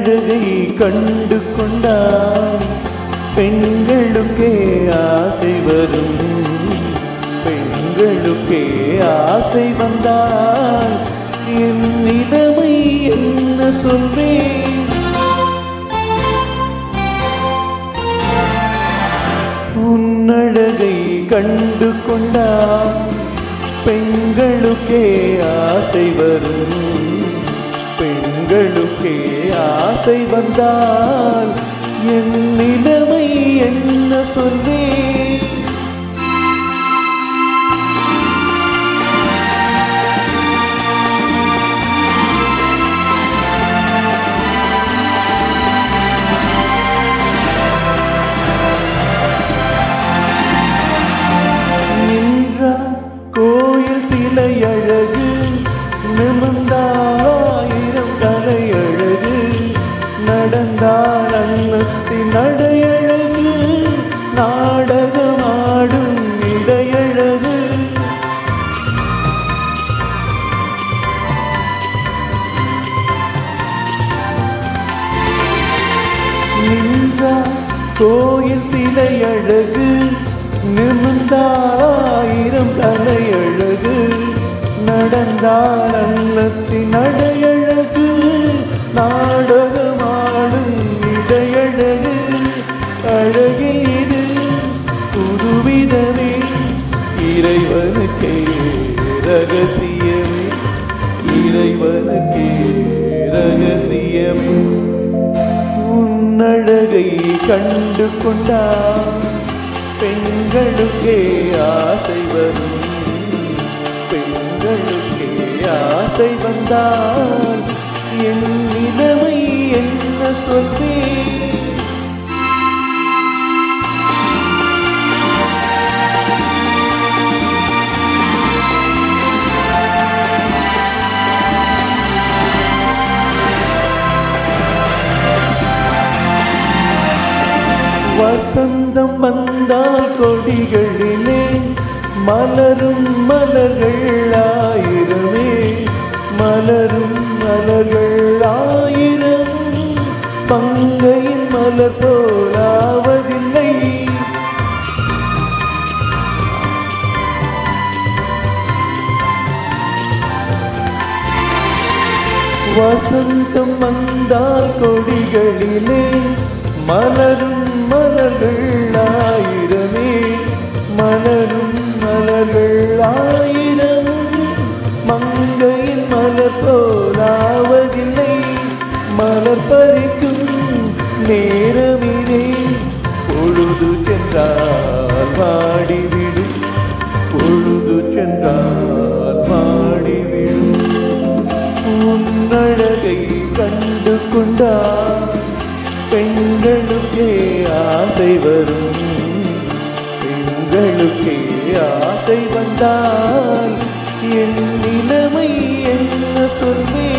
உன்னழகை கண்டு கொண்டால் பெண்களுக்கே ஆசை வரும் பெண்களுக்கே ஆசை வந்தால் என் நிலைமை என்ன சொல்வேன் உன்னழகை கண்டு கொண்டால் பெண்களுக்கே ஆசை வரும் பெண்களுக்கே ஆசை வந்தால் என் நிலைமை என்ன சொல்வேன் நின்றார் கோயில் சிலை அழகு நிமிர்ந்தாயிரம் கலை அழகு நடந்தால் அன்னத்தின் நடையழகு நாடகமாடும் இடையழகு நின்றார் கோயில் சிலை அழகு நிமிர்ந்தாயிரம் கலை அழகு நடந்தால் அன்னத்தின் நடையழகு நாடகமாடும் இடையழகு அழகில் இது புதுவிதமே இறைவனுக்கே ரகசியமே இறைவனுக்கே ரகசியமே உன்னழகை கண்டு கொண்டால் பெண்களுக்கே ஆசை வரும் பெண்களுக்கே ஆசை வந்தால் என் நிலைமை என்ன சொல்வேன் வசந்தம் வந்தால் கொடிகளிலே மலரும் மலர்கள் ஆயிரமே மலரும் மலர்கள் ஆயிரம் பங்கையின் மலர் போலாவதில்லை வசந்தம் வந்தால் கொடிகளிலே மலரும் மலர்கள் ஆயிரமே மலரும் மலர்கள் ஆயிரம் மங்கையின் மலர் போலாவதில்லை மலர் பறிக்கும் நேரமிலே பொழுது சென்றால் வாடிவிடும் பொழுது சென்றால் வாடிவிடும் உன்னழகை கண்டு கொண்டால் பெண்களுக்கே ஆசை வரும் பெண்களுக்கே ஆசை வந்தால் என் நிலைமை என்ன சொல்வே